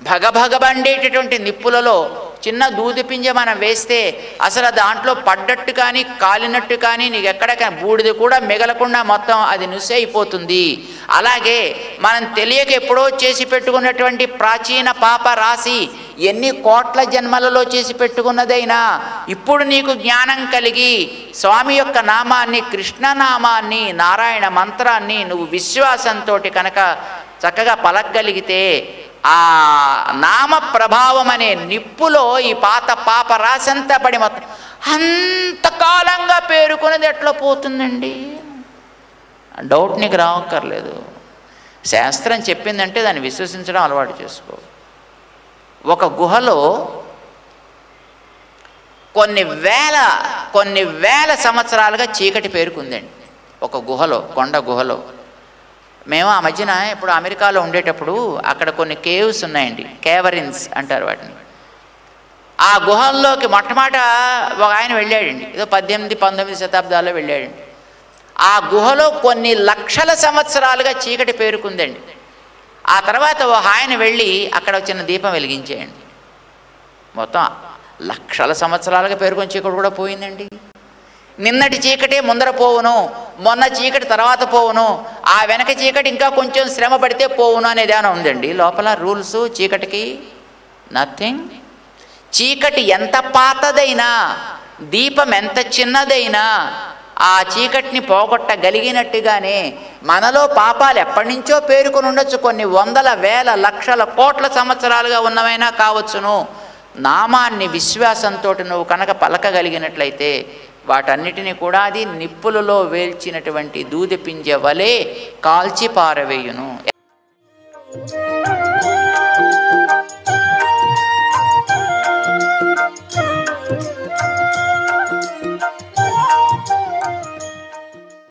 భగభగబండేటటువంటి నిప్పులలో చిన్న దూది పింజ మనం వేస్తే అసలు దాంట్లో పడ్డట్టు కానీ కాలినట్టు కానీ నీకు ఎక్కడ కానీ బూడిద కూడా మిగలకుండా మొత్తం అది నుసి అయిపోతుంది అలాగే మనం తెలియక ఎప్పుడో చేసి పెట్టుకున్నటువంటి ప్రాచీన పాప రాశి ఎన్ని కోట్ల జన్మలలో చేసి పెట్టుకున్నదైనా ఇప్పుడు నీకు జ్ఞానం కలిగి స్వామి యొక్క నామాన్ని కృష్ణనామాన్ని నారాయణ మంత్రాన్ని నువ్వు విశ్వాసంతో కనుక చక్కగా పలకగలిగితే ఆ నామ ప్రభావం అనే నిప్పులో ఈ పాత పాప రాసంతా పడి మొత్తం అంతకాలంగా పేరుకునేది ఎట్లా పోతుందండి డౌట్ నీకు రావక్కర్లేదు శాస్త్రం చెప్పిందంటే దాన్ని విశ్వసించడం అలవాటు చేసుకో ఒక గుహలో కొన్ని వేల కొన్ని వేల సంవత్సరాలుగా చీకటి పేరుకుందండి ఒక గుహలో కొండ గుహలో మేము ఆ మధ్యన ఇప్పుడు అమెరికాలో ఉండేటప్పుడు అక్కడ కొన్ని కేవ్స్ ఉన్నాయండి కేవరిన్స్ అంటారు వాటిని ఆ గుహల్లోకి మొట్టమొదట ఒక ఆయన వెళ్ళాడండి ఏదో పద్దెనిమిది పంతొమ్మిది శతాబ్దాల్లో వెళ్ళాడండి ఆ గుహలో కొన్ని లక్షల సంవత్సరాలుగా చీకటి పేరుకుందండి ఆ తర్వాత ఒక ఆయన వెళ్ళి అక్కడ ఒక చిన్న దీపం వెలిగించేయండి మొత్తం లక్షల సంవత్సరాలుగా పేరుకొని చీకటి కూడా పోయిందండి నిన్నటి చీకటే ముందర పోవును మొన్న చీకటి తర్వాత పోవును ఆ వెనక చీకటి ఇంకా కొంచెం శ్రమ పడితే పోవును అనేది ఏమైనా ఉందండి లోపల రూల్స్ చీకటికి నథింగ్ చీకటి ఎంత పాతదైనా దీపం ఎంత చిన్నదైనా ఆ చీకటిని పోగొట్టగలిగినట్టుగానే మనలో పాపాలు ఎప్పటి నుంచో పేరుకొని ఉండొచ్చు కొన్ని వందల వేల లక్షల కోట్ల సంవత్సరాలుగా ఉన్నవైనా కావచ్చును నామాన్ని విశ్వాసంతో నువ్వు కనుక పలకగలిగినట్లయితే వాటన్నిటిని కూడా అది నిప్పులలో వేల్చినటువంటి దూది పింజ వలె కాల్చి పారవేయును